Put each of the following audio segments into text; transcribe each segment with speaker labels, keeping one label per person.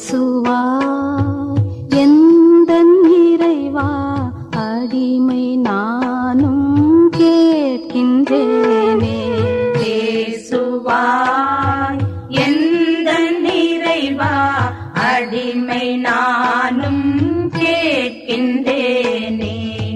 Speaker 1: பேசுவா எந்த இறைவா அடிமை நானும் கேட்கின்றேனே
Speaker 2: பேசுவாய் எந்த நிறைவா அடிமை நானும் கேட்கின்றேனே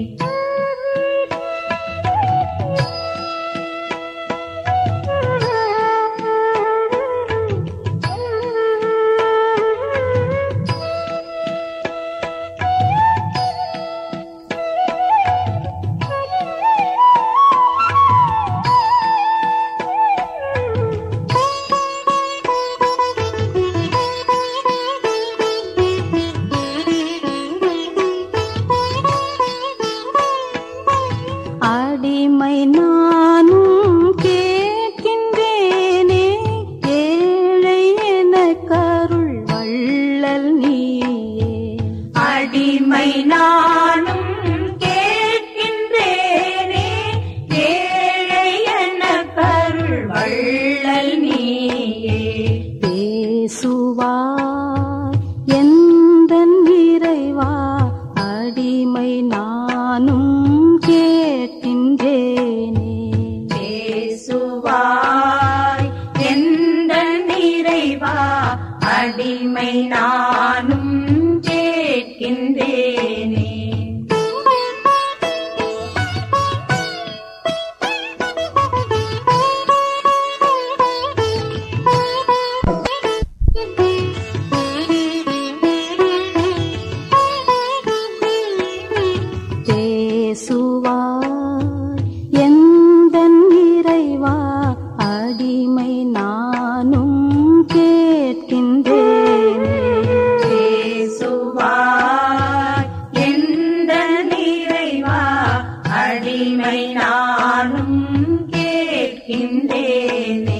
Speaker 1: அடிமை நானும் கேட்கின்றேனே ஏழை என கருள் வள்ளல் நீயே
Speaker 2: அடிமை நானும் கேட்கின்றேனே ஏழை என கருள் வள்ளல் நீயே
Speaker 1: பேசுவாய் எந்த இறைவா அடிமை நானும் கேட்கின்றேனே
Speaker 2: பேசுவாய் எந்த நிறைவா அடிமை நானும் கேட்கின்றேனே
Speaker 1: பேசுவாய் எந்த இறைவா அடிமை நானும் கேட்கின்றேனே
Speaker 2: பேசுவாய் எந்த நிறைவா அடிமை நானும் கேட்கின்றேனே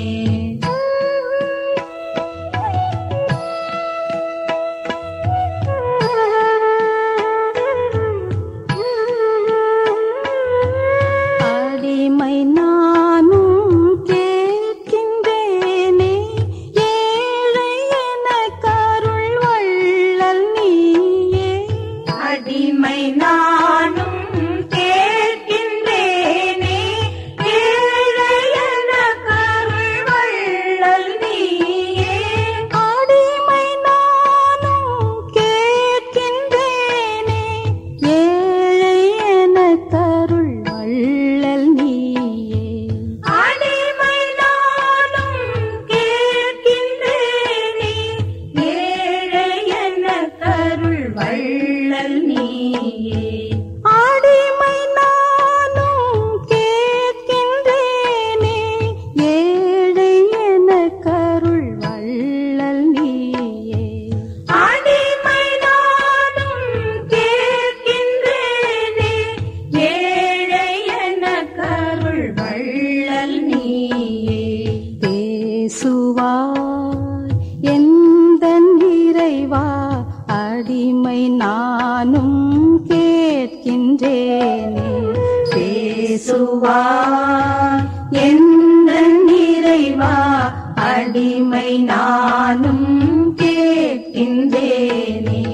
Speaker 1: அடிமை நானும் கேட்கின்றேனே ஏழை என கருள் வள்ளல் நீயே
Speaker 2: அடிமை நானும் கேட்கின்றேனே ஏழை என கருள் வள்ளல் நீயே
Speaker 1: அடிமை நானும் கேட்கின்றேனே ஏழை என கருள் வள்ளல் நீயே
Speaker 2: அடிமை நானும் கேட்கின்றேனே ஏழை என கருள் வள்ளல் நீயே
Speaker 1: அடிமை நானும் கேட்கின்றேனே ஏழை என கருள் வள்ளல் நீயே
Speaker 2: அடிமை நானும் கேட்கின்றேனே ஏழை என கருள் வள்ளல் நீயே
Speaker 1: பேசுவாய் எந்த இறைவா அடிமை நானும் கேட்கின்றேனே
Speaker 2: பேசுவாய் எந்த நிறைவா அடிமை நானும் கேட்கின்றேனே